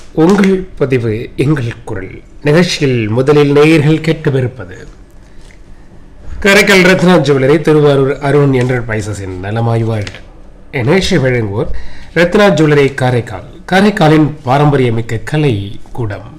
உங்கள் பதிவு எங்கள் குரல் நிகழ்ச்சியில் முதலில் நேயர்கள் கேட்கவிருப்பது கரைக்கல் ரத்னா ஜுவல்லரி திருவாரூர் அருண் என்டர்பிரைசஸின் நலமாய்வாள் நிகழ்ச்சி வழங்குவோர் ரத்னா ஜுவல்லரி காரைக்கால் காரைக்காலின் பாரம்பரியமிக்க கலை கூடம்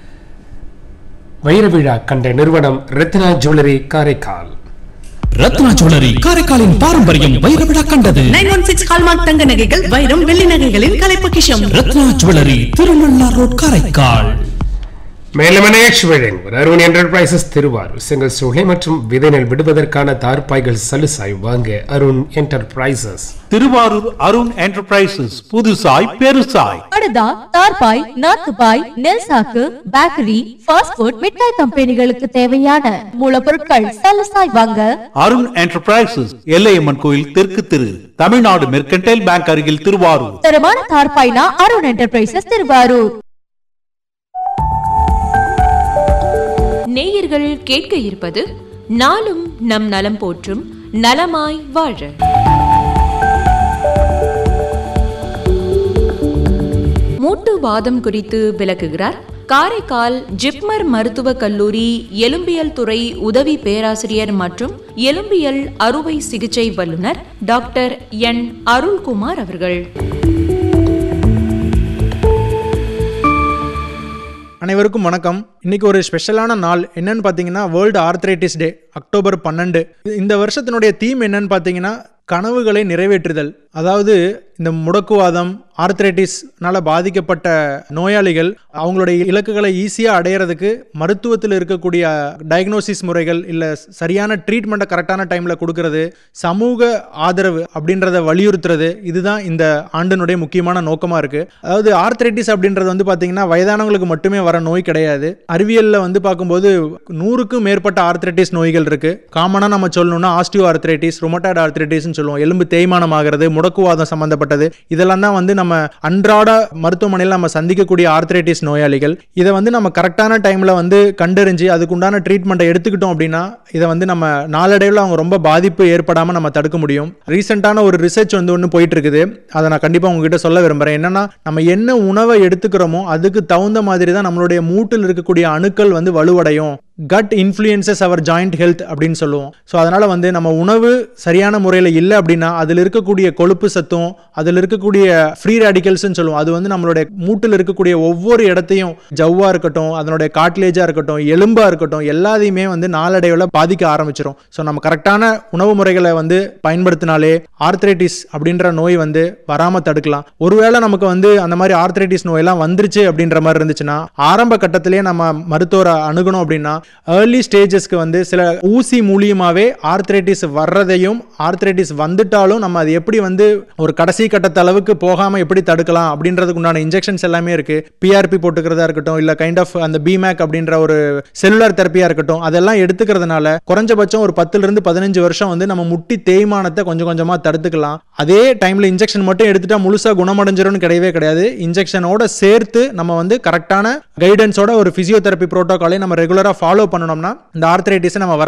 வைர விழா கண்ட நிறுவனம் ரத்னா ஜுவல்லரி காரைக்கால் ரத்னா ஜுவல்லரி காரைக்காலின் பாரம்பரியம் வைரவிழா கண்டது நைன் ஒன் சிக்ஸ் ஹால்மார்க் தங்க நகைகள் வைரம் வெள்ளி நகைகளின் கலை பொக்கிஷம் ரத்னா ஜுவல்லரி திருநள்ளார் ரோட் காரைக்கால் மேலும் நிகழ்ச்சி வழங்குவோர் அருண் என்டர்பிரைசஸ் திருவாரூர் செங்கல் சூளை மற்றும் விதைநெல் விடுவதற்கான தார்பாய்கள் சலுசாய் வாங்க அருண் என்டர்பிரைசஸ் திருவாரூர் அருண் என்டர்பிரைசஸ் புதுசாய் பெருசாய் படுதா தார்பாய் நாத்துபாய் நெல் சாக்கு பேக்கரி ஃபாஸ்ட் ஃபுட் மிட்டாய் கம்பெனிகளுக்கு தேவையான மூலப்பொருட்கள் சலசாய் வாங்க அருண் என்டர்பிரைசஸ் எல்லையம்மன் கோயில் தெற்கு திரு தமிழ்நாடு மெர்கன்டைல் பேங்க் அருகில் திருவாரூர் தரமான தார்பாய்னா அருண் என்டர்பிரைசஸ் திருவாரூர் நேயர்கள் கேட்க இருப்பது நாளும் நம் நலம் போற்றும் நலமாய் வாழ மூட்டு வாதம் குறித்து விளக்குகிறார் காரைக்கால் ஜிப்மர் மருத்துவக் கல்லூரி எலும்பியல் துறை உதவி பேராசிரியர் மற்றும் எலும்பியல் அறுவை சிகிச்சை வல்லுநர் டாக்டர் என் அருள்குமார் அவர்கள் அனைவருக்கும் வணக்கம் இன்னைக்கு ஒரு ஸ்பெஷலான நாள் என்னன்னு பார்த்தீங்கன்னா வேர்ல்டு ஆர்த்ரைட்டிஸ் டே அக்டோபர் பன்னெண்டு இந்த வருஷத்தினுடைய தீம் என்னன்னு பார்த்தீங்கன்னா கனவுகளை நிறைவேற்றுதல் அதாவது இந்த முடக்குவாதம் ஆர்த்ரைட்டிஸ்னால பாதிக்கப்பட்ட நோயாளிகள் அவங்களுடைய இலக்குகளை ஈஸியாக அடையிறதுக்கு மருத்துவத்தில் இருக்கக்கூடிய டயக்னோசிஸ் முறைகள் இல்லை சரியான ட்ரீட்மெண்ட்டை கரெக்டான டைமில் கொடுக்கறது சமூக ஆதரவு அப்படின்றத வலியுறுத்துறது இதுதான் இந்த ஆண்டினுடைய முக்கியமான நோக்கமாக இருக்குது அதாவது ஆர்த்ரைட்டிஸ் அப்படின்றது வந்து பார்த்தீங்கன்னா வயதானவங்களுக்கு மட்டுமே வர நோய் கிடையாது அறிவியலில் வந்து பார்க்கும்போது நூறுக்கும் மேற்பட்ட ஆர்த்ரைட்டிஸ் நோய்கள் இருக்குது காமனாக நம்ம சொல்லணும்னா ஆஸ்டியோ ஆர்த்ரைட்டிஸ் ரொமட்டாய்டு ஆர்த்ரைட்டிஸ்னு சொல்லுவோம் எலும்பு தேய்மானம் ஆகிறது முடக்குவாதம் சம்மந்தப்பட்டது இதெல்லாம் தான் வந்து நம்ம அன்றாட மருத்துவமனையில் நம்ம சந்திக்கக்கூடிய ஆர்த்ரைட்டிஸ் நோயாளிகள் இதை வந்து நம்ம கரெக்டான டைமில் வந்து கண்டறிஞ்சு அதுக்குண்டான ட்ரீட்மெண்ட்டை எடுத்துக்கிட்டோம் அப்படின்னா இதை வந்து நம்ம நாளடைவில் அவங்க ரொம்ப பாதிப்பு ஏற்படாமல் நம்ம தடுக்க முடியும் ரீசெண்டான ஒரு ரிசர்ச் வந்து ஒன்று போயிட்டு இருக்குது அதை நான் கண்டிப்பாக உங்ககிட்ட சொல்ல விரும்புகிறேன் என்னன்னா நம்ம என்ன உணவை எடுத்துக்கிறோமோ அதுக்கு தகுந்த மாதிரி தான் நம்மளுடைய மூட்டில் இருக்கக்கூடிய அணுக்கள் வந்து வலுவடையும் gut influences our joint health அப்படின்னு சொல்லுவோம் ஸோ அதனால் வந்து நம்ம உணவு சரியான முறையில் இல்லை அப்படின்னா அதில் இருக்கக்கூடிய கொழுப்பு சத்தும் அதில் இருக்கக்கூடிய ஃப்ரீ ரேடிக்கல்ஸ்னு சொல்லுவோம் அது வந்து நம்மளுடைய மூட்டில் இருக்கக்கூடிய ஒவ்வொரு இடத்தையும் ஜவ்வாக இருக்கட்டும் அதனுடைய காட்லேஜாக இருக்கட்டும் எலும்பாக இருக்கட்டும் எல்லாத்தையுமே வந்து நாளடைவில் பாதிக்க ஆரம்பிச்சிடும் ஸோ நம்ம கரெக்டான உணவு முறைகளை வந்து பயன்படுத்தினாலே ஆர்த்ரைட்டிஸ் அப்படின்ற நோய் வந்து வராமல் தடுக்கலாம் ஒருவேளை நமக்கு வந்து அந்த மாதிரி ஆர்த்ரைட்டிஸ் நோயெல்லாம் வந்துருச்சு அப்படின்ற மாதிரி இருந்துச்சுன்னா ஆரம்ப கட்டத்திலேயே நம்ம மருத்துவரை அணுகணும் அப்படின்னா ஏர்லி ஸ்டேஜஸ்க்கு வந்து சில ஊசி மூலியமாகவே ஆர்த்ரைட்டிஸ் வர்றதையும் ஆர்த்ரைட்டிஸ் வந்துட்டாலும் நம்ம அது எப்படி வந்து ஒரு கடைசி கட்டத்த அளவுக்கு போகாமல் எப்படி தடுக்கலாம் அப்படின்றதுக்கு உண்டான இன்ஜெக்ஷன்ஸ் எல்லாமே இருக்கு பிஆர்பி போட்டுக்கிறதா இருக்கட்டும் இல்லை கைண்ட் ஆஃப் அந்த பிமேக் அப்படின்ற ஒரு செல்லுலார் தெரப்பியாக இருக்கட்டும் அதெல்லாம் எடுத்துக்கிறதுனால குறைஞ்சபட்சம் ஒரு பத்துல இருந்து பதினஞ்சு வருஷம் வந்து நம்ம முட்டி தேய்மானத்தை கொஞ்சம் கொஞ்சமாக தடுத்துக்கலாம் அதே டைமில் இன்ஜெக்ஷன் மட்டும் எடுத்துட்டா முழுசாக குணமடைஞ்சிரும்னு கிடையவே கிடையாது இன்ஜெக்ஷனோட சேர்த்து நம்ம வந்து கரெக்டான கைடன்ஸோட ஒரு ஃபிசியோதெரப்பி ப்ரோட்டோகாலை நம்ம ரெகுலராக ஃபாலோ பண்ணணும்னா இந்த ஆர்த்ரைட்டிஸை நம்ம வர